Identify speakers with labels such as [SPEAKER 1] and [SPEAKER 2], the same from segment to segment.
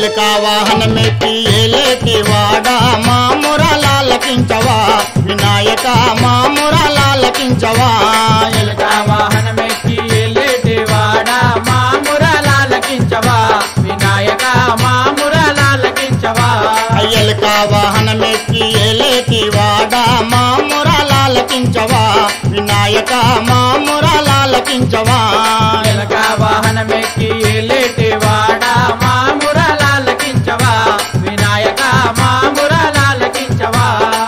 [SPEAKER 1] ఎలుక వాహనమెక్కి ఏలేటి వాడా మా మురలాలకించవా వినాయక మా మురలాలకించవా
[SPEAKER 2] ఎలుక వాహనమెక్కి ఎల్లేటి వాడా మా మురలాలకించవా వినాయక మా మురలాలకించవా
[SPEAKER 1] ఎలుక వాహనమెక్కి ఏలేటి వాడా మా మురలాలకించవా వినాయక మా మురలాలకించవా
[SPEAKER 2] ఎలుక వాహనమెక్కి ఎల్లేటి వాడా మా మురలాలకించవా వినాయక మా మురలాలకించవా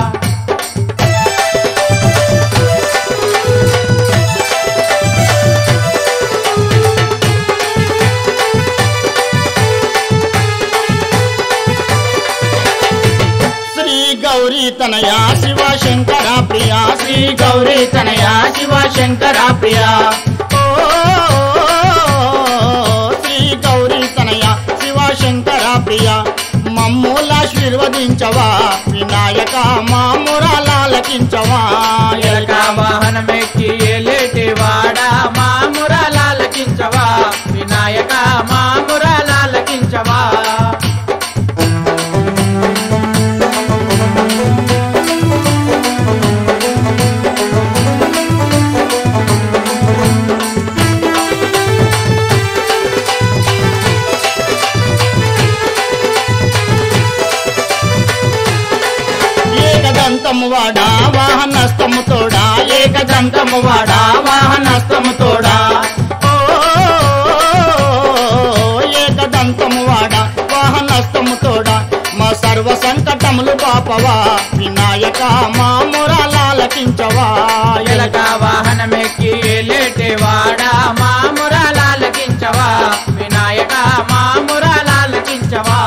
[SPEAKER 1] శ్రీ గౌరీ తనయా శివ శంకర ప్రియా శ్రీ
[SPEAKER 2] శ్రీ గౌరీ తనయ శివ శంకర ప్రియ
[SPEAKER 1] ఓ శ్రీ గౌరీ తనయ శివ శంకర ప్రియ మమ్ములాశీర్వదించవా వినాయక మా మురలాలకించవా
[SPEAKER 2] ఎలక వాహనమెక్కి ఎలేటి వాడా మా మురలాలకించవా వినాయక మా మురలాలకించవా
[SPEAKER 1] ఏకదంతము వాడా వాహనస్తము తోడా ఏకదంతము వాడా వాహనస్తము తోడా ఓ ఏకదంతము వాడా వాహనస్తము తోడా మా సర్వ సంకటములు పాపవా వినాయక మా మురలాలకించవా
[SPEAKER 2] ఎలక వాహనమెక్కి ఎలేటి వాడా మా మురలాలకించవా వినాయక మా మురలాలకించవా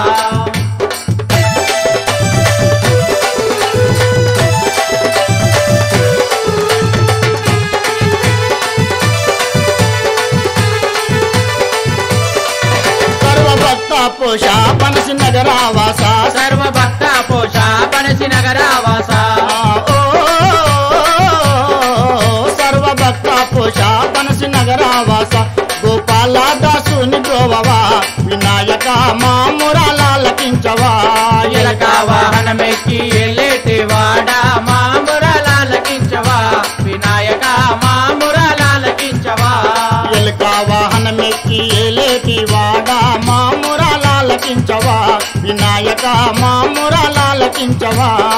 [SPEAKER 1] సర్వభక్త పోష పనసి నగరావాస
[SPEAKER 2] సర్వభక్త పోష పనసి నగరావాస
[SPEAKER 1] ఓ సర్వభక్త పోష పనసి నగరావాస గోపాల దాసుని గోవవా వినాయక మా మురలాలకించవా
[SPEAKER 2] ఎలక వాహనమెక్కి ఎల్లేటి వాడా మా మురలాలకించవా వినాయక మా మురలాలకించవా
[SPEAKER 1] ఎలుక వాహనమెక్కి ఏలేటి వాడా మా మురలాలకించవా వినాయక మా మురలాలకించవా